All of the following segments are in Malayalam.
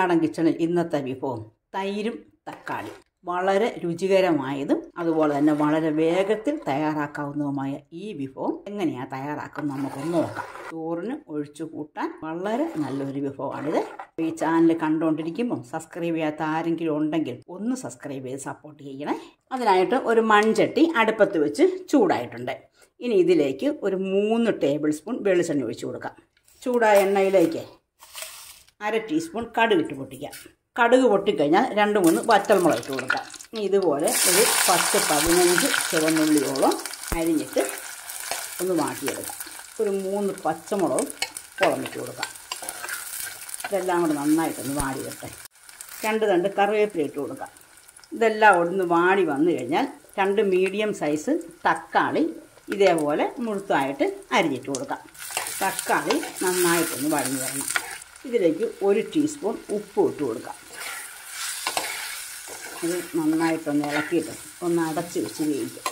മലനാടൻ കിച്ചണിൽ ഇന്നത്തെ വിഭവം തൈരും തക്കാളി വളരെ രുചികരമായതും അതുപോലെ തന്നെ വളരെ വേഗത്തിൽ തയ്യാറാക്കാവുന്നതുമായ ഈ വിഭവം എങ്ങനെയാണ് തയ്യാറാക്കുന്നത് നമുക്കൊന്ന് നോക്കാം ചോറിന് ഒഴിച്ചു കൂട്ടാൻ വളരെ നല്ലൊരു വിഭവമാണിത് ഈ ചാനൽ കണ്ടുകൊണ്ടിരിക്കുമ്പം സബ്സ്ക്രൈബ് ചെയ്യാത്ത ആരെങ്കിലും ഉണ്ടെങ്കിൽ ഒന്ന് സബ്സ്ക്രൈബ് ചെയ്ത് സപ്പോർട്ട് ചെയ്യണേ അതിനായിട്ട് ഒരു മൺചട്ടി അടുപ്പത്ത് വെച്ച് ചൂടായിട്ടുണ്ട് ഇനി ഇതിലേക്ക് ഒരു മൂന്ന് ടേബിൾ സ്പൂൺ വെളിച്ചെണ്ണ ഒഴിച്ചു കൊടുക്കാം ചൂടായ എണ്ണയിലേക്ക് അര ടീസ്പൂൺ കടുക് ഇട്ട് പൊട്ടിക്കാം കടുക് പൊട്ടിക്കഴിഞ്ഞാൽ രണ്ട് മൂന്ന് വറ്റൽമുളക് ഇട്ട് കൊടുക്കാം ഇനി ഇതുപോലെ ഒരു പത്ത് പതിനഞ്ച് ചുവന്നുള്ളിയോളം അരിഞ്ഞിട്ട് ഒന്ന് വാട്ടിയെടുക്കാം ഒരു മൂന്ന് പച്ചമുളകും കുളമിട്ട് കൊടുക്കാം ഇതെല്ലാം കൂടെ നന്നായിട്ടൊന്ന് വാടി വരട്ടെ രണ്ട് തണ്ട് കറിവേപ്പില ഇട്ട് കൊടുക്കാം ഇതെല്ലാം ഒന്ന് വാടി വന്നു കഴിഞ്ഞാൽ രണ്ട് മീഡിയം സൈസ് തക്കാളി ഇതേപോലെ മുഴുത്തായിട്ട് അരിഞ്ഞിട്ട് കൊടുക്കാം തക്കാളി നന്നായിട്ടൊന്ന് വഴഞ്ഞു വരണം ഇതിലേക്ക് ഒരു ടീസ്പൂൺ ഉപ്പ് ഇട്ട് കൊടുക്കാം ഇത് നന്നായിട്ടൊന്ന് ഇളക്കിയിട്ട് ഒന്ന് അടച്ച് വെച്ച് വേവിക്കാം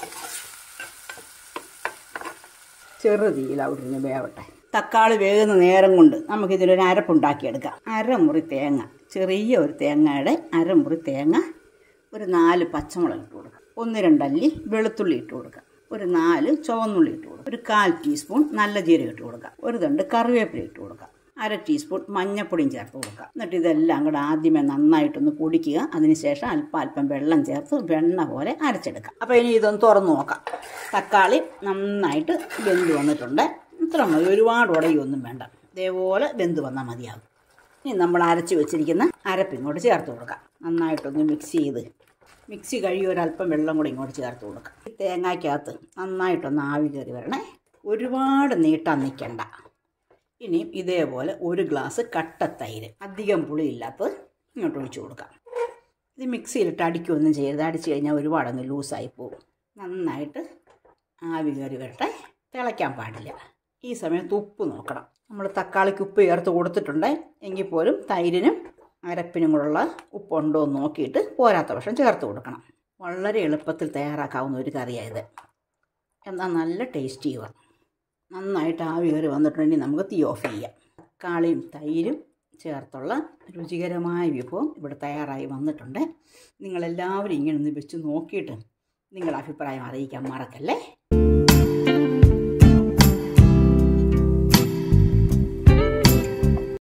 ചെറു തീയിൽ അവിടെ നിന്ന് വേവട്ടെ തക്കാളി വേകുന്ന നേരം കൊണ്ട് നമുക്കിതിലൊരു അരപ്പുണ്ടാക്കിയെടുക്കാം അരമുറി തേങ്ങ ചെറിയ ഒരു തേങ്ങയുടെ അരമുറി തേങ്ങ ഒരു നാല് പച്ചമുളക് ഇട്ട് കൊടുക്കാം ഒന്ന് രണ്ടല്ലി വെളുത്തുള്ളി ഇട്ട് കൊടുക്കാം ഒരു നാല് ചുവന്നുള്ളി ഇട്ട് കൊടുക്കാം ഒരു കാൽ ടീസ്പൂൺ നല്ല ജീരകം ഇട്ട് കൊടുക്കാം ഒരു തണ്ട് കറിവേപ്പില ഇട്ട് കൊടുക്കാം അര ടീസ്പൂൺ മഞ്ഞപ്പൊടിയും ചേർത്ത് കൊടുക്കാം എന്നിട്ട് ഇതെല്ലാം കൂടെ ആദ്യമേ നന്നായിട്ടൊന്ന് പൊടിക്കുക അതിനുശേഷം അല്പം അല്പം വെള്ളം ചേർത്ത് വെണ്ണ പോലെ അരച്ചെടുക്കാം അപ്പോൾ ഇനി ഇതൊന്ന് തുറന്ന് നോക്കാം തക്കാളി നന്നായിട്ട് വെന്ത് വന്നിട്ടുണ്ട് ഇത്ര മതി ഒരുപാട് ഉടയൊന്നും വേണ്ട ഇതേപോലെ വെന്ത് വന്നാൽ മതിയാകും ഇനി നമ്മൾ അരച്ച് വെച്ചിരിക്കുന്ന അരപ്പിങ്ങോട്ട് ചേർത്ത് കൊടുക്കാം നന്നായിട്ടൊന്ന് മിക്സ് ചെയ്ത് മിക്സി കഴിയും ഒരല്പം വെള്ളം കൂടി ഇങ്ങോട്ട് ചേർത്ത് കൊടുക്കാം ഈ തേങ്ങയ്ക്കകത്ത് നന്നായിട്ടൊന്ന് ആവി കയറി വരണേ ഒരുപാട് നീട്ടാൻ നിൽക്കണ്ട ഇനി ഇതേപോലെ ഒരു ഗ്ലാസ് കട്ടത്തൈര് അധികം പുളിയില്ലാത്തത് ഇങ്ങോട്ട് ഒഴിച്ചു കൊടുക്കാം ഇത് മിക്സിയിലിട്ട് അടിക്കുകയൊന്നും ചെയ്യരുത് അടിച്ചു കഴിഞ്ഞാൽ ഒരുപാട് അങ്ങ് ലൂസായി പോകും നന്നായിട്ട് ആവി കയറി വരട്ടെ തിളയ്ക്കാൻ പാടില്ല ഈ സമയത്ത് ഉപ്പ് നോക്കണം നമ്മൾ തക്കാളിക്ക് ഉപ്പ് ചേർത്ത് കൊടുത്തിട്ടുണ്ട് എങ്കിൽ പോലും തൈരിനും അരപ്പിനും കൂടെയുള്ള ഉപ്പുണ്ടോ എന്ന് നോക്കിയിട്ട് പോരാത്ത പക്ഷം ചേർത്ത് കൊടുക്കണം വളരെ എളുപ്പത്തിൽ തയ്യാറാക്കാവുന്ന ഒരു കറിയായത് എന്നാൽ നല്ല ടേസ്റ്റിയുമാണ് നന്നായിട്ട് ആവി കയറി വന്നിട്ടുണ്ടെങ്കിൽ നമുക്ക് തീ ഓഫ് ചെയ്യാം തക്കാളിയും തൈരും ചേർത്തുള്ള രുചികരമായ വിഭവം ഇവിടെ തയ്യാറായി വന്നിട്ടുണ്ട് നിങ്ങളെല്ലാവരും ഇങ്ങനെ ഒന്ന് വെച്ച് നോക്കിയിട്ട് നിങ്ങളുടെ അഭിപ്രായം അറിയിക്കാൻ മറക്കല്ലേ